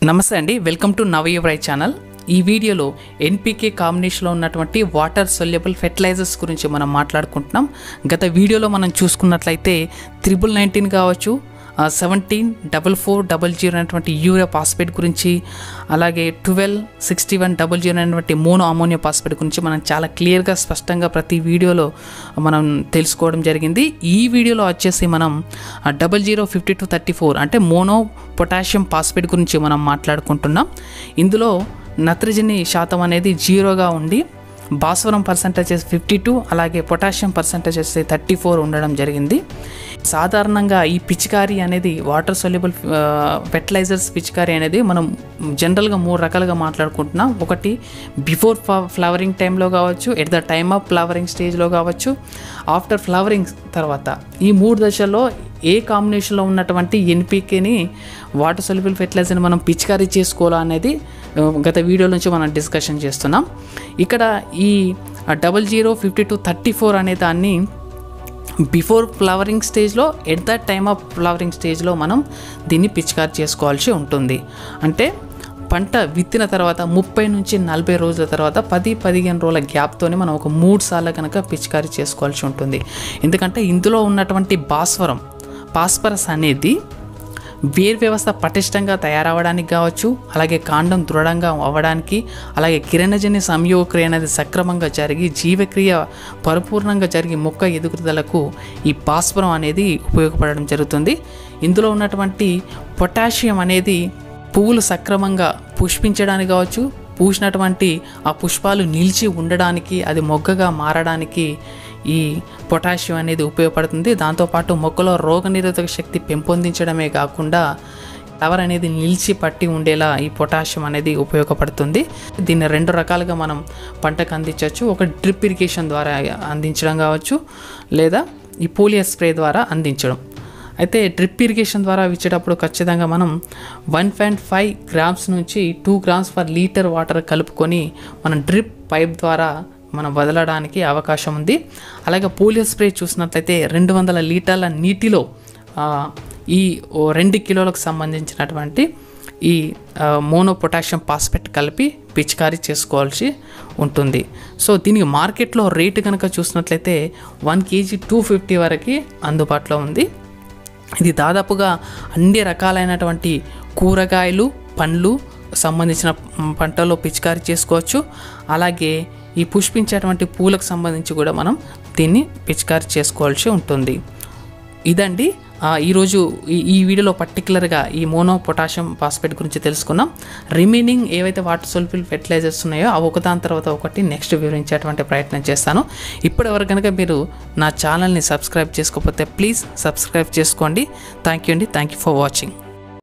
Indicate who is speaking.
Speaker 1: నమస్తే అండి welcome to నవయువరై channel ఈ వీడియోలో ఎన్పికే కాంబినేషన్లో ఉన్నటువంటి వాటర్ సొల్యబుల్ ఫెర్టిలైజర్స్ గురించి మనం మాట్లాడుకుంటున్నాం గత వీడియోలో మనం చూసుకున్నట్లయితే త్రిబుల్ నైన్టీన్ కావచ్చు seventeen double four double zero అనేటువంటి యూరియా పాస్పేట్ గురించి అలాగే twelve sixty one double zero అనేటువంటి మోనో అమోనియా పాస్పేట్ గురించి మనం చాలా క్లియర్గా స్పష్టంగా ప్రతి వీడియోలో మనం తెలుసుకోవడం జరిగింది ఈ వీడియోలో వచ్చేసి మనం double zero fifty two thirty four అంటే మోనో పొటాషియం పాస్పేట్ గురించి మనం మాట్లాడుకుంటున్నాం ఇందులో నత్రజని శాతం అనేది జీరోగా ఉండి భాస్వరం పర్సంటేజ్ ఫిఫ్టీ టూ అలాగే పొటాషియం పర్సంటేజ్ వచ్చి థర్టీ ఫోర్ ఉండడం జరిగింది సాధారణంగా ఈ పిచికారీ అనేది వాటర్ సొల్యుబుల్ ఫెర్టిలైజర్స్ పిచికారీ అనేది మనం జనరల్గా మూడు రకాలుగా మాట్లాడుకుంటున్నాం ఒకటి బిఫోర్ ఫ్లవరింగ్ టైంలో కావచ్చు at the time of flowering స్టేజ్లో కావచ్చు ఆఫ్టర్ ఫ్లవరింగ్ తర్వాత ఈ మూడు దశల్లో ఏ కాంబినేషన్లో ఉన్నటువంటి ఎన్పికేని వాటర్ సొల్యుబుల్ ఫెర్టిలైజర్ని మనం పిచికారీ చేసుకోవాలా అనేది ఆ, గత వీడియో నుంచి మనం డిస్కషన్ చేస్తున్నాం ఇక్కడ ఈ double zero fifty two thirty four అనే దాన్ని బిఫోర్ ఫ్లవరింగ్ స్టేజ్లో at the time of flowering స్టేజ్లో మనం దీన్ని పిచికారి చేసుకోవాల్సి ఉంటుంది అంటే పంట విత్తిన తర్వాత ముప్పై నుంచి నలభై రోజుల తర్వాత పది పదిహేను రోజుల గ్యాప్తోనే మనం ఒక మూడు సార్లు కనుక పిచికారీ చేసుకోవాల్సి ఉంటుంది ఎందుకంటే ఇందులో ఉన్నటువంటి భాస్వరం పాస్పరస్ అనేది వేర్ వ్యవస్థ పటిష్టంగా తయారవడానికి కావచ్చు అలాగే కాండం దృఢంగా అవ్వడానికి అలాగే కిరణజన్య సంయోగక్రియ అనేది సక్రమంగా జరిగి జీవక్రియ పరిపూర్ణంగా జరిగి మొక్క ఎదుగుదలకు ఈ భాస్వరం అనేది ఉపయోగపడడం జరుగుతుంది ఇందులో ఉన్నటువంటి పొటాషియం అనేది పువ్వులు సక్రమంగా పుష్పించడానికి కావచ్చు పూసినటువంటి ఆ పుష్పాలు నిలిచి ఉండడానికి అది మొగ్గగా మారడానికి ఈ పొటాషియం అనేది ఉపయోగపడుతుంది దాంతోపాటు మొక్కలో రోగనిరోధక శక్తి పెంపొందించడమే కాకుండా ఫ్లవర్ అనేది నిలిచి పట్టి ఉండేలా ఈ పొటాషియం అనేది ఉపయోగపడుతుంది దీన్ని రెండు రకాలుగా మనం పంటకు అందించవచ్చు ఒక డ్రిప్ ఇరిగేషన్ ద్వారా అందించడం కావచ్చు లేదా ఈ పోలియో స్ప్రే ద్వారా అందించడం అయితే డ్రిప్ ఇరిగేషన్ ద్వారా ఇచ్చేటప్పుడు ఖచ్చితంగా మనం వన్ పాయింట్ ఫైవ్ గ్రామ్స్ నుంచి two grams per litre water కలుపుకొని మనం డ్రిప్ పైప్ ద్వారా మనం వదలడానికి అవకాశం ఉంది అలాగే పోలియో స్ప్రే చూసినట్లయితే రెండు వందల లీటర్ల నీటిలో ఆ, ఈ ఓ రెండు కిలోలకు సంబంధించినటువంటి ఈ ఆ, మోనో పొటాషియం పాస్పెట్ కలిపి పిచికారీ చేసుకోవాల్సి ఉంటుంది సో దీనికి మార్కెట్లో రేటు కనుక చూసినట్లయితే వన్ కేజీ టూ ఫిఫ్టీ వరకు అందుబాటులో ఉంది ఇది దాదాపుగా అన్ని రకాలైనటువంటి కూరగాయలు పండ్లు సంబంధించిన మ్, పంటల్లో పిచికారీ చేసుకోవచ్చు అలాగే ఈ పుష్పించేటువంటి పూలకు సంబంధించి కూడా మనం దీన్ని పిచికారీ చేసుకోవాల్సి ఉంటుంది ఇదండి ఆ, ఈరోజు ఈ ఈ వీడియోలో పర్టికులర్గా ఈ మోనో పొటాషియం ఫాస్ఫేట్ గురించి తెలుసుకున్నాం రిమైనింగ్ ఏవైతే వాటర్ సోల్ఫిల్ ఫెర్టిలైజర్స్ ఉన్నాయో అవి ఒకదాని తర్వాత ఒకటి నెక్స్ట్ వివరించేటువంటి ప్రయత్నం చేస్తాను ఇప్పటివరకు కనుక మీరు నా ఛానల్ని సబ్స్క్రైబ్ చేసుకోకపోతే ప్లీజ్ సబ్స్క్రైబ్ చేసుకోండి థ్యాంక్ యూ అండి థ్యాంక్ యూ ఫర్ వాచింగ్